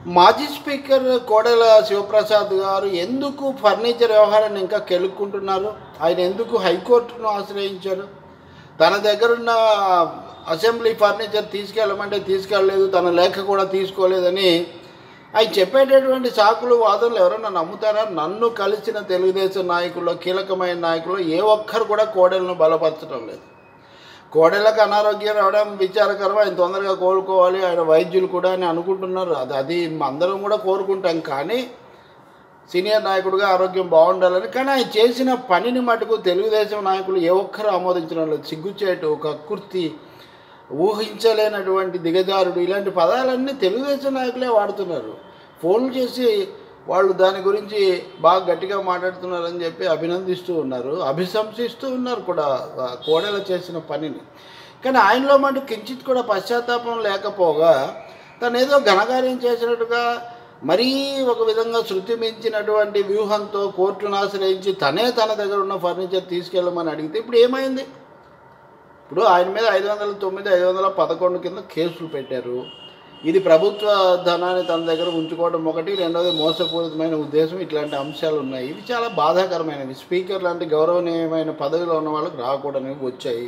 మాజీ స్పీకర్ కోడెల శివప్రసాద్ గారు ఎందుకు ఫర్నిచర్ వ్యవహారాన్ని ఇంకా కెలుక్కుంటున్నారు ఆయన ఎందుకు హైకోర్టును ఆశ్రయించారు తన దగ్గరున్న అసెంబ్లీ ఫర్నిచర్ తీసుకెళ్ళమంటే తీసుకెళ్ళలేదు తన లేఖ కూడా తీసుకోలేదని ఆయన చెప్పేటటువంటి సాకులు వాదనలు ఎవరైనా నమ్ముతారా నన్ను కలిసిన తెలుగుదేశం నాయకుల్లో కీలకమైన నాయకుల్లో ఏ ఒక్కరు కూడా కోడెలను బలపరచడం లేదు కోడెలకు అనారోగ్యం రావడం విచారకరం ఆయన తొందరగా కోలుకోవాలి ఆయన వైద్యులు కూడా అని అనుకుంటున్నారు అది అది అందరం కూడా కోరుకుంటాం కానీ సీనియర్ నాయకుడిగా ఆరోగ్యం బాగుండాలని కానీ ఆయన చేసిన పనిని మటుకు తెలుగుదేశం నాయకులు ఏ ఒక్కరు ఆమోదించడం లేదు సిగ్గుచేటు ఒక కుర్తి ఊహించలేనటువంటి దిగజారుడు ఇలాంటి పదాలన్నీ తెలుగుదేశం నాయకులే వాడుతున్నారు ఫోన్లు చేసి వాళ్ళు దాని గురించి బాగా గట్టిగా మాట్లాడుతున్నారని చెప్పి అభినందిస్తూ ఉన్నారు అభిశంసిస్తూ ఉన్నారు కూడా ఆ కోడెల చేసిన పనిని కానీ ఆయనలో మటు కించిత్ కూడా పశ్చాత్తాపం లేకపోగా తను ఏదో ఘనకార్యం చేసినట్టుగా మరీ ఒక విధంగా శృతి మించినటువంటి వ్యూహంతో కోర్టును ఆశ్రయించి తనే తన దగ్గర ఉన్న ఫర్నిచర్ తీసుకెళ్ళమని అడిగితే ఇప్పుడు ఏమైంది ఇప్పుడు ఆయన మీద ఐదు వందల తొమ్మిది ఐదు వందల పదకొండు కింద కేసులు పెట్టారు ఇది ప్రభుత్వ ధనాన్ని తన దగ్గర ఉంచుకోవడం ఒకటి రెండవది మోసపూరితమైన ఉద్దేశం ఇట్లాంటి అంశాలు ఉన్నాయి ఇవి చాలా బాధాకరమైనవి స్పీకర్ లాంటి గౌరవనీయమైన పదవిలో ఉన్న వాళ్ళకి రాకూడనివి వచ్చాయి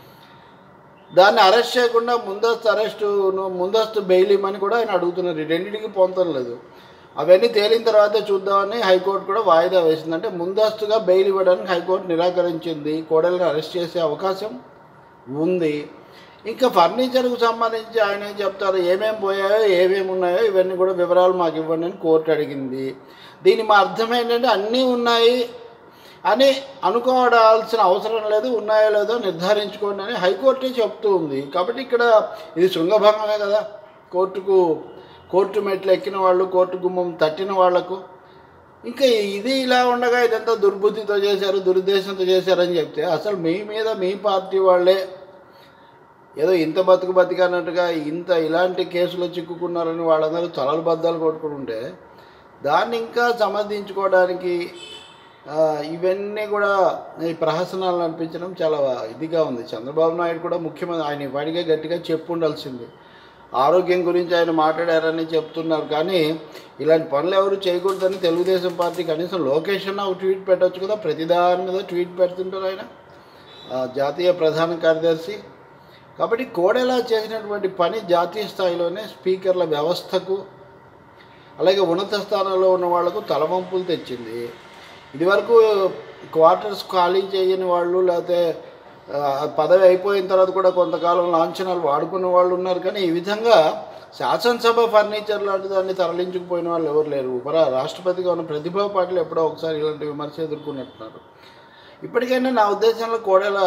దాన్ని అరెస్ట్ చేయకుండా ముందస్తు అరెస్టు ముందస్తు బెయిల్ ఇమ్మని కూడా ఆయన అడుగుతున్నారు ఈ రెండింటికి పొందడం లేదు అవన్నీ తేలిన తర్వాతే చూద్దామని హైకోర్టు కూడా వాయిదా వేసింది అంటే ముందస్తుగా బెయిల్ ఇవ్వడానికి హైకోర్టు నిరాకరించింది కోడలను అరెస్ట్ చేసే అవకాశం ఉంది ఇంకా ఫర్నిచర్కు సంబంధించి ఆయన ఏం చెప్తారు ఏమేమి పోయాయో ఏమేమి ఉన్నాయో ఇవన్నీ కూడా వివరాలు మాకు ఇవ్వండి అని కోర్టు అడిగింది దీని మా అర్థం ఏంటంటే అన్నీ ఉన్నాయి అని అనుకోవాల్సిన అవసరం లేదు ఉన్నాయో లేదో నిర్ధారించుకోండి అని హైకోర్టే చెప్తూ ఉంది కాబట్టి ఇక్కడ ఇది శృంగభంగమే కదా కోర్టుకు కోర్టు మెట్లు ఎక్కిన వాళ్ళు కోర్టు గుమ్మం తట్టిన వాళ్లకు ఇంకా ఇది ఇలా ఉండగా ఇదంతా దుర్బుద్ధితో చేశారు దురుద్దేశంతో చేశారని చెప్తే అసలు మీ మీద మీ పార్టీ వాళ్ళే ఏదో ఇంత బతుకు బతికన్నట్టుగా ఇంత ఇలాంటి కేసులో చిక్కుకున్నారని వాళ్ళందరూ తలలు బద్దాలు కొట్టుకుని ఉంటే దాన్ని ఇంకా సమర్థించుకోవడానికి ఆ, ఇవన్నీ కూడా ఈ ప్రహసనాలు అనిపించడం చాలా ఇదిగా ఉంది చంద్రబాబు నాయుడు కూడా ముఖ్యమంత్రి ఆయన వాడిగా గట్టిగా చెప్పు ఉండాల్సింది ఆరోగ్యం గురించి ఆయన మాట్లాడారని చెప్తున్నారు కానీ ఇలాంటి పనులు ఎవరు చేయకూడదని తెలుగుదేశం పార్టీ కనీసం లోకేష్ అన్న ఒక ట్వీట్ పెట్టవచ్చు కదా ప్రతిదాని మీద ట్వీట్ పెడుతుంటారు ఆయన ఆ, జాతీయ ప్రధాన కార్యదర్శి కాబట్టి కోడెలా చేసినటువంటి పని జాతీయ స్థాయిలోనే స్పీకర్ల వ్యవస్థకు అలాగే ఉన్నత స్థానంలో ఉన్న వాళ్లకు తలవంపులు తెచ్చింది ఇదివరకు క్వార్టర్స్ ఖాళీ చేయని వాళ్ళు లేకపోతే ఆ, పదవి అయిపోయిన తర్వాత కూడా కొంతకాలం లాంఛనాలు వాడుకునే వాళ్ళు ఉన్నారు కానీ ఈ విధంగా శాసనసభ ఫర్నిచర్ లాంటి దాన్ని తరలించుకుపోయిన వాళ్ళు ఎవరు లేరు ఉపరా రాష్ట్రపతిగా ఉన్న ప్రతిభా పాటిల్ ఎప్పుడో ఒకసారి ఇలాంటి విమర్శ ఎదుర్కొన్నట్టున్నారు ఇప్పటికైనా నా ఉద్దేశంలో కోడెల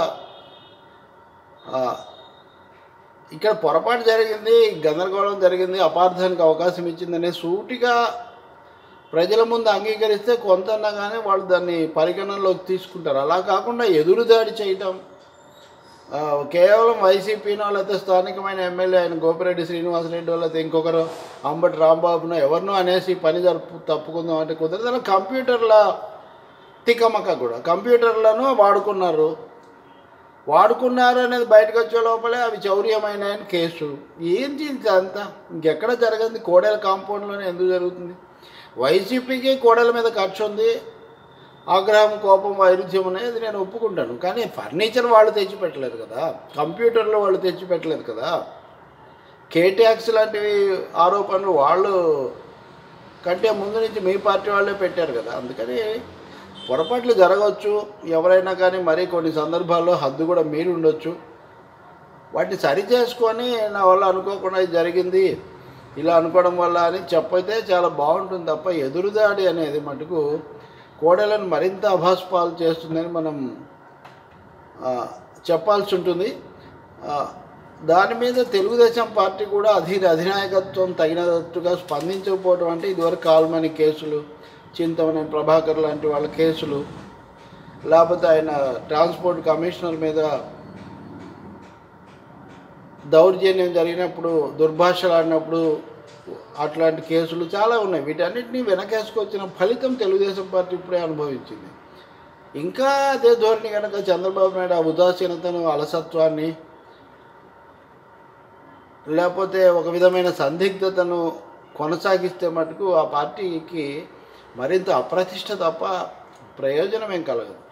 ఆ, ఇక్కడ పొరపాటు జరిగింది గందరగోళం జరిగింది అపార్థానికి అవకాశం ఇచ్చిందనే సూటిగా ప్రజల ముందు అంగీకరిస్తే కొంతన్నా కానీ వాళ్ళు దాన్ని పరిగణనలోకి తీసుకుంటారు అలా కాకుండా ఎదురుదాడి చేయటం ఆ, కేవలం వైసీపీనో లేకపోతే స్థానికమైన ఎమ్మెల్యే ఆయన గోపిరెడ్డి శ్రీనివాసరెడ్డి లేకపోతే ఇంకొకరు అంబటి రాంబాబునో ఎవరినో అనేసి పని జరుపు తప్పుకుందాం అంటే కుదరదు అలా కంప్యూటర్ల తికమక కూడా కంప్యూటర్లను వాడుకున్నారు వాడుకున్నారు అనేది బయటకు వచ్చే లోపలే అవి చౌర్యమైన కేసు ఏంటి అంతా ఇంకెక్కడ జరగదు కోడెల కాంపౌండ్లోనే ఎందుకు జరుగుతుంది వైసీపీకి కోడెల మీద ఖర్చు ఉంది ఆగ్రహం కోపం వైరుధ్యం అనేది నేను ఒప్పుకుంటాను కానీ ఫర్నిచర్ వాళ్ళు తెచ్చిపెట్టలేదు కదా కంప్యూటర్లు వాళ్ళు తెచ్చిపెట్టలేదు కదా కేటాక్స్ లాంటివి ఆరోపణలు వాళ్ళు కంటే ముందు నుంచి మీ పార్టీ వాళ్ళే పెట్టారు కదా అందుకని పొరపాట్లు జరగవచ్చు ఎవరైనా కానీ మరి కొన్ని సందర్భాల్లో హద్దు కూడా మీరి ఉండొచ్చు వాటిని సరి చేసుకొని నా వల్ల అనుకోకుండా ఇది జరిగింది ఇలా అనుకోవడం వల్ల అని చెప్పైతే చాలా బాగుంటుంది తప్ప ఎదురుదాడి అనేది మటుకు కోడలను మరింత అభాస్పాలు చేస్తుందని మనం ఆ, చెప్పాల్సి ఉంటుంది ఆ, దాని మీద తెలుగుదేశం పార్టీ కూడా అధి అధినాయకత్వం తగినట్టుగా స్పందించకపోవడం అంటే ఇదివరకు కాల్మని కేసులు చింతమనేని ప్రభాకర్ లాంటి వాళ్ళ కేసులు లేకపోతే ఆయన ట్రాన్స్పోర్ట్ కమిషనర్ మీద దౌర్జన్యం జరిగినప్పుడు దుర్భాషలు ఆడినప్పుడు అట్లాంటి కేసులు చాలా ఉన్నాయి వీటన్నిటిని వెనకేసుకొచ్చిన ఫలితం తెలుగుదేశం పార్టీ ఇప్పుడే అనుభవించింది ఇంకా అదే ధోరణి కనుక చంద్రబాబు నాయుడు ఆ ఉదాసీనతను అలసత్వాన్ని లేకపోతే ఒక విధమైన సందిగ్ధతను కొనసాగిస్తే మటుకు ఆ పార్టీకి మరింత అప్రతిష్ట తప్ప ప్రయోజనం ఏం కలగదు